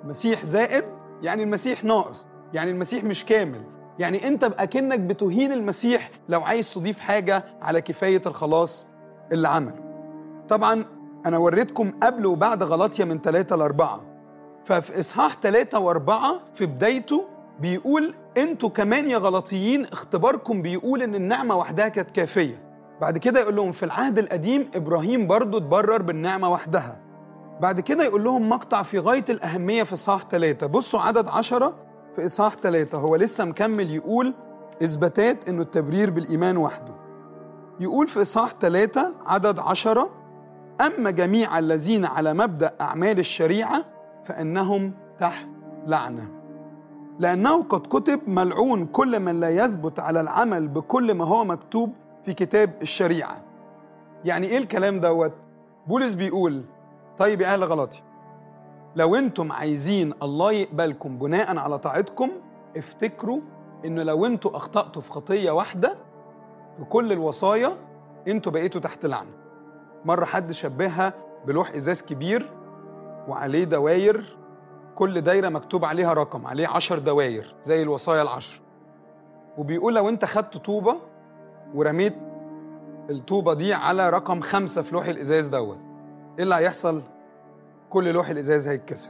المسيح زائد يعني المسيح ناقص يعني المسيح مش كامل يعني انت اكنك بتهين المسيح لو عايز تضيف حاجه على كفايه الخلاص اللي عمله طبعا انا وريتكم قبل وبعد غلطية من ثلاثة لأربعة ففي إصحاح ثلاثة وأربعة في بدايته بيقول انتوا كمان يا غلطيين اختباركم بيقول ان النعمة وحدها كانت كافية بعد كده يقول لهم في العهد القديم إبراهيم برضو اتبرر بالنعمة وحدها بعد كده يقول لهم مقطع في غاية الأهمية في إصحاح ثلاثة بصوا عدد عشرة في إصحاح ثلاثة هو لسه مكمل يقول إثباتات إنه التبرير بالإيمان وحده يقول في إصحاح ثلاثة عدد عشرة أما جميع الذين على مبدأ أعمال الشريعة فإنهم تحت لعنة لأنه قد كتب ملعون كل من لا يثبت على العمل بكل ما هو مكتوب في كتاب الشريعة يعني إيه الكلام دوت؟ بولس بيقول طيب يا أهل غلطي لو أنتم عايزين الله يقبلكم بناء على طاعتكم افتكروا إنه لو أنتوا أخطأتوا في خطية واحدة في كل الوصايا أنتوا بقيتوا تحت لعنة مرة حد شبهها بلوح إزاز كبير وعليه دواير كل دايرة مكتوب عليها رقم عليه عشر دواير زي الوصايا العشر وبيقول لو انت خدت طوبة ورميت الطوبة دي على رقم خمسة في لوح الإزاز دوت ايه اللي هيحصل؟ كل لوح الإزاز هيتكسر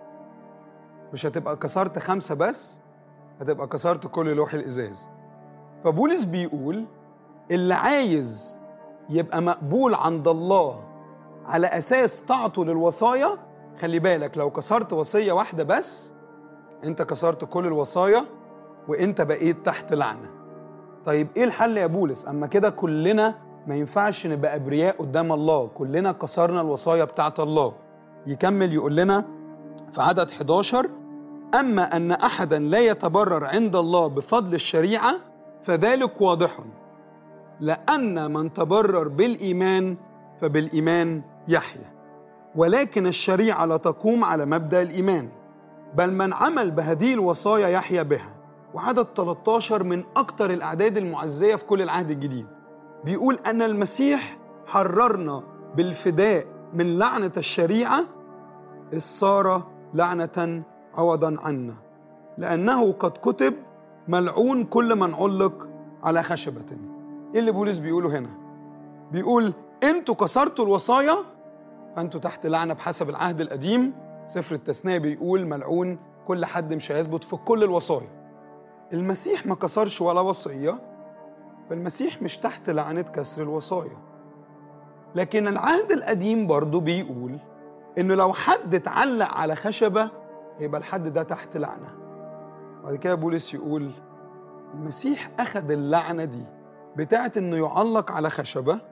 مش هتبقى كسرت خمسة بس هتبقى كسرت كل لوح الإزاز فبولس بيقول اللي عايز يبقى مقبول عند الله على أساس طاعته للوصايا خلي بالك لو كسرت وصية واحدة بس أنت كسرت كل الوصايا وأنت بقيت تحت لعنة طيب إيه الحل يا بولس؟ أما كده كلنا ما ينفعش نبقى أبرياء قدام الله كلنا كسرنا الوصايا بتاعت الله يكمل يقول لنا في عدد 11 أما أن أحدا لا يتبرر عند الله بفضل الشريعة فذلك واضح لأن من تبرر بالإيمان فبالإيمان يحيى ولكن الشريعة لا تقوم على مبدأ الإيمان بل من عمل بهذه الوصايا يحيى بها وعدد 13 من أكثر الأعداد المعزية في كل العهد الجديد بيقول أن المسيح حررنا بالفداء من لعنة الشريعة إذ صار لعنة عوضا عنا لأنه قد كتب ملعون كل من علق على خشبة إيه اللي بولس بيقوله هنا؟ بيقول أنتوا كسرتوا الوصايا فأنتوا تحت لعنة بحسب العهد القديم سفر التثنية بيقول ملعون كل حد مش هيثبت في كل الوصايا المسيح ما كسرش ولا وصية فالمسيح مش تحت لعنة كسر الوصايا لكن العهد القديم برضه بيقول إنه لو حد اتعلق على خشبة يبقى الحد ده تحت لعنة بعد كده بولس يقول المسيح أخذ اللعنة دي بتاعت إنه يعلق على خشبة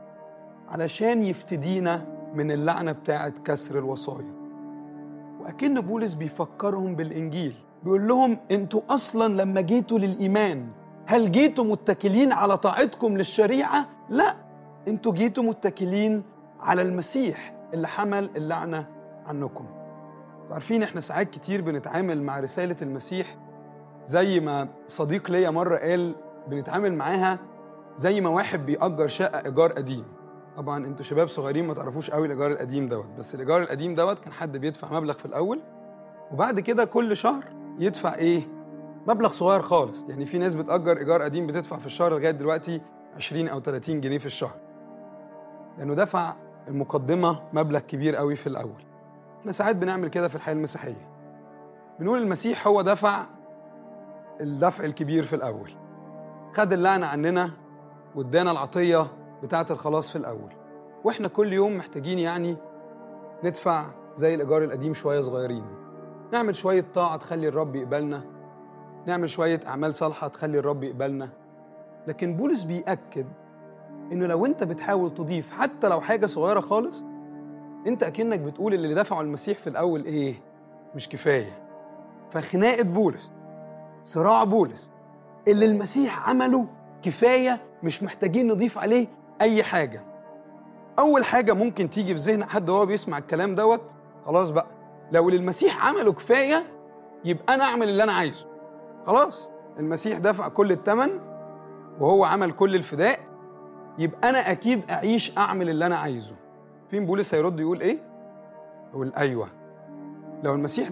علشان يفتدينا من اللعنة بتاعت كسر الوصايا وأكن بولس بيفكرهم بالإنجيل بيقول لهم انتوا أصلا لما جيتوا للإيمان هل جيتوا متكلين على طاعتكم للشريعة؟ لا انتوا جيتوا متكلين على المسيح اللي حمل اللعنة عنكم عارفين احنا ساعات كتير بنتعامل مع رسالة المسيح زي ما صديق ليا مرة قال بنتعامل معاها زي ما واحد بيأجر شقة إيجار قديم طبعا انتوا شباب صغيرين ما تعرفوش قوي الايجار القديم دوت بس الايجار القديم دوت كان حد بيدفع مبلغ في الاول وبعد كده كل شهر يدفع ايه مبلغ صغير خالص يعني في ناس بتأجر ايجار قديم بتدفع في الشهر لغايه دلوقتي 20 او 30 جنيه في الشهر لانه دفع المقدمه مبلغ كبير قوي في الاول احنا ساعات بنعمل كده في الحياه المسيحيه بنقول المسيح هو دفع الدفع الكبير في الاول خد اللعنه عننا وادانا العطيه بتاعه الخلاص في الاول واحنا كل يوم محتاجين يعني ندفع زي الايجار القديم شويه صغيرين نعمل شويه طاعه تخلي الرب يقبلنا نعمل شويه اعمال صالحه تخلي الرب يقبلنا لكن بولس بيأكد انه لو انت بتحاول تضيف حتى لو حاجه صغيره خالص انت اكنك بتقول اللي دفعه المسيح في الاول ايه مش كفايه فخناقه بولس صراع بولس اللي المسيح عمله كفايه مش محتاجين نضيف عليه اي حاجه اول حاجه ممكن تيجي في ذهن حد وهو بيسمع الكلام دوت خلاص بقى لو اللي المسيح عمله كفايه يبقى انا اعمل اللي انا عايزه خلاص المسيح دفع كل الثمن وهو عمل كل الفداء يبقى انا اكيد اعيش اعمل اللي انا عايزه فين بولس هيرد يقول ايه يقول ايوه لو المسيح